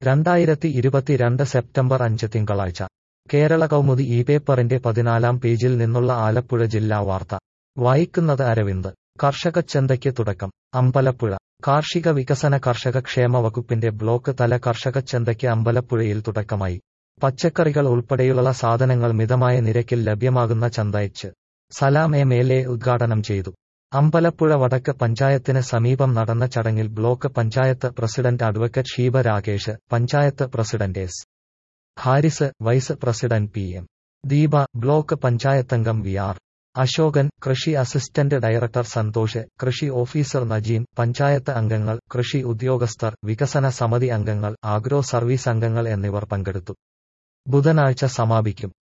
രണ്ടായിരത്തി ഇരുപത്തിരണ്ട് സെപ്റ്റംബർ അഞ്ച് തിങ്കളാഴ്ച കേരള കൗമുദി ഈ പേപ്പറിന്റെ പതിനാലാം പേജിൽ നിന്നുള്ള ആലപ്പുഴ ജില്ലാ വാർത്ത വായിക്കുന്നത് അരവിന്ദ് കർഷകച്ചന്തയ്ക്ക് തുടക്കം അമ്പലപ്പുഴ കാർഷിക വികസന കർഷക ക്ഷേമ വകുപ്പിന്റെ ബ്ലോക്ക് തല കർഷകച്ചന്തയ്ക്ക് അമ്പലപ്പുഴയിൽ തുടക്കമായി പച്ചക്കറികൾ ഉൾപ്പെടെയുള്ള സാധനങ്ങൾ മിതമായ നിരക്കിൽ ലഭ്യമാകുന്ന ചന്ത H Salam M L A ഉദ്ഘാടനം ചെയ്തു അമ്പലപ്പുഴ വടക്ക് പഞ്ചായത്തിന് സമീപം നടന്ന ചടങ്ങിൽ block panchayat president advocate Sheeba Rakesh panchayat president S Haris vice president P M Deepa block പഞ്ചായത്തംഗം വി ആർ അശോകൻ കൃഷി അസിസ്റ്റന്റ് ഡയറക്ടർ സന്തോഷ് കൃഷി ഓഫീസർ നജീം പഞ്ചായത്ത് അംഗങ്ങൾ കൃഷി ഉദ്യോഗസ്ഥർ വികസന സമിതി അംഗങ്ങൾ ആഗ്രോ സർവീസ് അംഗങ്ങൾ എന്നിവർ പങ്കെടുത്തു ബുധനാഴ്ച സമാപിക്കും